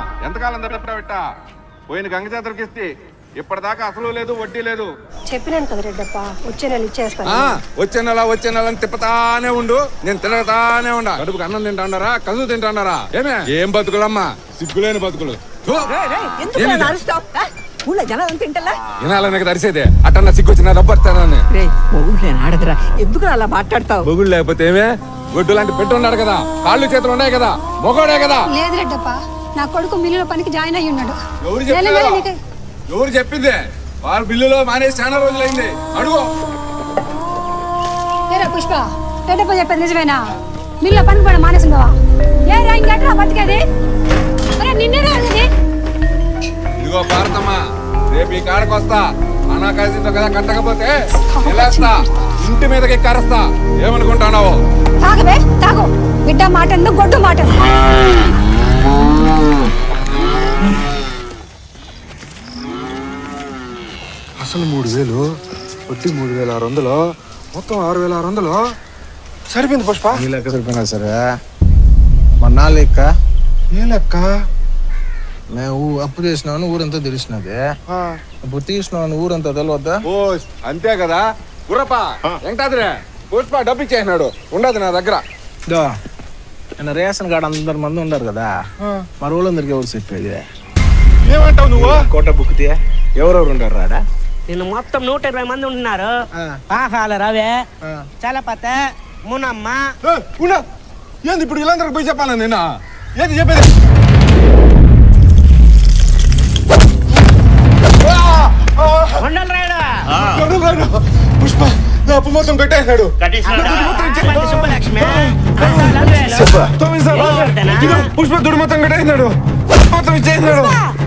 ఎంతకాలం తప్ప పోయిన గంగ జాతరకి ఇస్తే ఇప్పటిదాకా అసలు లేదు వడ్డీ లేదు చెప్పినాను కదా రెడ్డప్ప వచ్చే నెల ఇచ్చేస్తాను ఆ వచ్చే నెల వచ్చే నెల అని తిప్పుతానే ఉండు నేను తిరగతానే ఉండా కడుపుకి అన్నం తింటాడారా కసు తింటాడారా ఏమే ఏం బతుకులమ్మా సిగ్గులేని బతుకులు థూ. ఎందుకు ఏమిది? నన్ను అరుస్తావ్? ఆ? ఊళ్ళో జనాలు తింటలా వినాలని తరిసేదే అట్టన్న సిగ్గు వచ్చిన రబ్బర్తానని రే మొగుడు నేను ఆడదురా ఎందుకు అలా మాట్లాడతావు బొగుడు లేకపోతే ఏమే గొడ్డు లాంటి పెట్టి ఉన్నాడు కదా కాళ్ళు చేతులు ఉన్నాయి కదా మొగోడే కదా లేదు రెడ్డప్ప నా కొడుకు మిల్లులో పనికి జాయిన్ అయ్యి ఉన్నాడు ఎవరు నెల నెల చెప్పారు నీకు- ఎవరు చెప్పింది వారు బిల్లులో మానేసి చాలా రోజులైంది అడుగు ఏరా పుష్ప రెడ్డప్ప చెప్పేది నిజమేనా మిల్లులో పనికి పడ మానేసిందావా ఏ రా ఇంకెట్రా బతికేది అరే నిన్నే రాదు ఇదిగో భారతమ్మ రేపు ఈ కాడకు వస్తా అనాకాశంతో కదా కట్టకపోతే వెళ్ళేస్తా ఇంటి మీదకి ఎక్కరేస్తా ఏమనుకుంటున్నావు తాగబే తాగు బిడ్డ మాట ఎందుకు గొడ్డు మాట ఎందుకు? అసలు మూడు వేలు వడ్డీ మూడు వేల ఆరు వందలు మొత్తం ఆరు వేల ఆరు వందలు సరిపోయింది పుష్ప ఈ లెక్క సరిపోయినా సరే మొన్న లెక్క ఏ లెక్క మేము ఊ- అప్పు చేసినామని ఊరంతా తెలిసినది ఆ, ఇప్పుడు తీసినామని ఊరంతా తెలియద్దా ఓ అంతే కదా గుర్రప్ప వెంకటాద్రే పుష్ప డబ్బు ఇచ్చేసినాడు ఉండదు నా దగ్గర దో నిన్న రేషన్ కార్డు అందరి మంది ఉన్నారు కదా మా ఊళ్ళందరికి ఎవరు చెప్పేది ఏమంటావు నువ్వు కోట బుక్కితే ఎవరెవరు ఉండారు రాడా నిన్ను మొత్తం నూట ఇరవై మంది ఉంటున్నారు ఆ. పాకాల రవే ఆ. చలపత మునమ్మ ఏ, ఉండు. ఏంది ఇప్పుడు ఇలాందరికి పోయి చెప్పాలా నేను ఏంది చెప్పేది కొండల రాయుడు గడువు రాడు. పుష్ప నా అప్పు మొత్తం కట్టేశాడు ఆపండి సుబ్బలక్ష్మి అంతా లడ్వేలు. తొమ్మిది సార్లు ఏ వర్ధన? ఇదిగో పుష్ప దుడి మొత్తం కట్టేసినాడు మొత్తం ఇచ్చేసినాడు